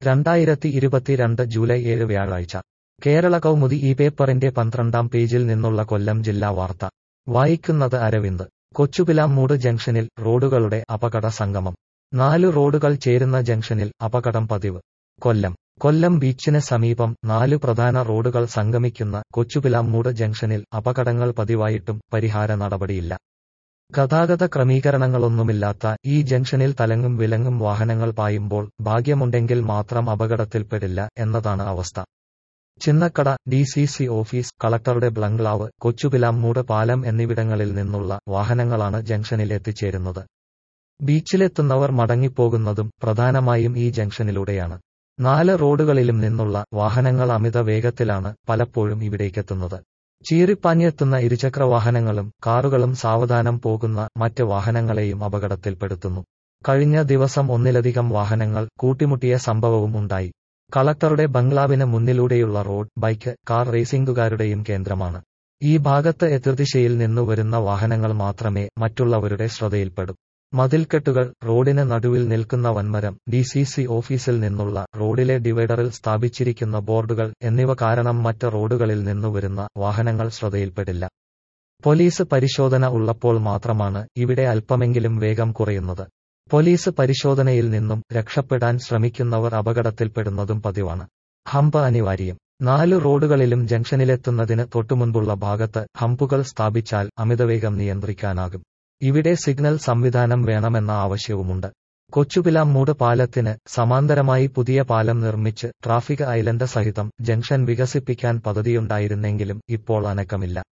രണ്ടായിരത്തി ഇരുപത്തിരണ്ട് ജൂലൈ ഏഴ് വ്യാഴാഴ്ച കേരള കൗമുദി ഈ പേപ്പറിന്റെ പന്ത്രണ്ടാം പേജിൽ നിന്നുള്ള കൊല്ലം ജില്ലാ വാർത്ത വായിക്കുന്നത് അരവിന്ദ് കൊച്ചുപിലാമ്മൂട് ജംഗ്ഷനിൽ റോഡുകളുടെ അപകട സംഗമം നാല് റോഡുകൾ ചേരുന്ന ജംഗ്ഷനിൽ അപകടം പതിവ് കൊല്ലം കൊല്ലം ബീച്ചിന് സമീപം നാല് പ്രധാന റോഡുകൾ സംഗമിക്കുന്ന കൊച്ചുപിലാമ്മൂട് ജംഗ്ഷനിൽ അപകടങ്ങൾ പതിവായിട്ടും പരിഹാര നടപടിയില്ല ഗതാഗത ക്രമീകരണങ്ങളൊന്നുമില്ലാത്ത ഈ ജംഗ്ഷനിൽ തലങ്ങും വിലങ്ങും വാഹനങ്ങൾ പായുമ്പോൾ ഭാഗ്യമുണ്ടെങ്കിൽ മാത്രം അപകടത്തിൽപ്പെടില്ല എന്നതാണ് അവസ്ഥ Chinnakada D C C office കളക്ടറുടെ ബംഗ്ലാവ് കൊച്ചുപിലാമ്മൂട് പാലം എന്നിവിടങ്ങളിൽ നിന്നുള്ള വാഹനങ്ങളാണ് ജംഗ്ഷനിൽ എത്തിച്ചേരുന്നത് ബീച്ചിലെത്തുന്നവർ മടങ്ങിപ്പോകുന്നതും പ്രധാനമായും ഈ ജംഗ്ഷനിലൂടെയാണ് നാല് റോഡുകളിലും നിന്നുള്ള വാഹനങ്ങൾ അമിത വേഗത്തിലാണ് പലപ്പോഴും ഇവിടേക്കെത്തുന്നത് ചീറിപ്പാഞ്ഞെത്തുന്ന ഇരുചക്ര വാഹനങ്ങളും കാറുകളും സാവധാനം പോകുന്ന മറ്റ് വാഹനങ്ങളെയും അപകടത്തിൽപ്പെടുത്തുന്നു കഴിഞ്ഞ ദിവസം ഒന്നിലധികം വാഹനങ്ങൾ കൂട്ടിമുട്ടിയ സംഭവവും ഉണ്ടായി കളക്ടറുടെ ബംഗ്ലാവിന് മുന്നിലൂടെയുള്ള റോഡ് ബൈക്ക് കാർ റേസിംഗുകാരുടെയും കേന്ദ്രമാണ് ഈ ഭാഗത്ത് എതിർദിശയിൽ നിന്നു വരുന്ന വാഹനങ്ങൾ മാത്രമേ മറ്റുള്ളവരുടെ ശ്രദ്ധയിൽപ്പെടൂ മതിൽക്കെട്ടുകൾ റോഡിന് നടുവിൽ നിൽക്കുന്ന വൻമരം ഡി സി സി ഓഫീസിൽ നിന്നുള്ള റോഡിലെ ഡിവൈഡറിൽ സ്ഥാപിച്ചിരിക്കുന്ന ബോർഡുകൾ എന്നിവ കാരണം മറ്റ് റോഡുകളിൽ നിന്നു വരുന്ന വാഹനങ്ങൾ ശ്രദ്ധയിൽപ്പെടില്ല പോലീസ് പരിശോധന ഉള്ളപ്പോൾ മാത്രമാണ് ഇവിടെ അല്പമെങ്കിലും വേഗം കുറയുന്നത് പോലീസ് പരിശോധനയിൽ നിന്നും രക്ഷപ്പെടാൻ ശ്രമിക്കുന്നവർ അപകടത്തിൽപ്പെടുന്നതും പതിവാണ് ഹമ്പ് അനിവാര്യം നാല് റോഡുകളിലും ജംഗ്ഷനിലെത്തുന്നതിന് തൊട്ടുമുൻപുള്ള ഭാഗത്ത് ഹമ്പുകൾ സ്ഥാപിച്ചാൽ അമിതവേഗം നിയന്ത്രിക്കാനാകും ഇവിടെ സിഗ്നൽ സംവിധാനം വേണമെന്ന ആവശ്യവുമുണ്ട് കൊച്ചുപിലാമ്മൂട് പാലത്തിന് സമാന്തരമായി പുതിയ പാലം നിർമ്മിച്ച് ട്രാഫിക് ഐലൻഡ് സഹിതം ജംഗ്ഷൻ വികസിപ്പിക്കാൻ പദ്ധതിയുണ്ടായിരുന്നെങ്കിലും ഇപ്പോൾ അനക്കമില്ല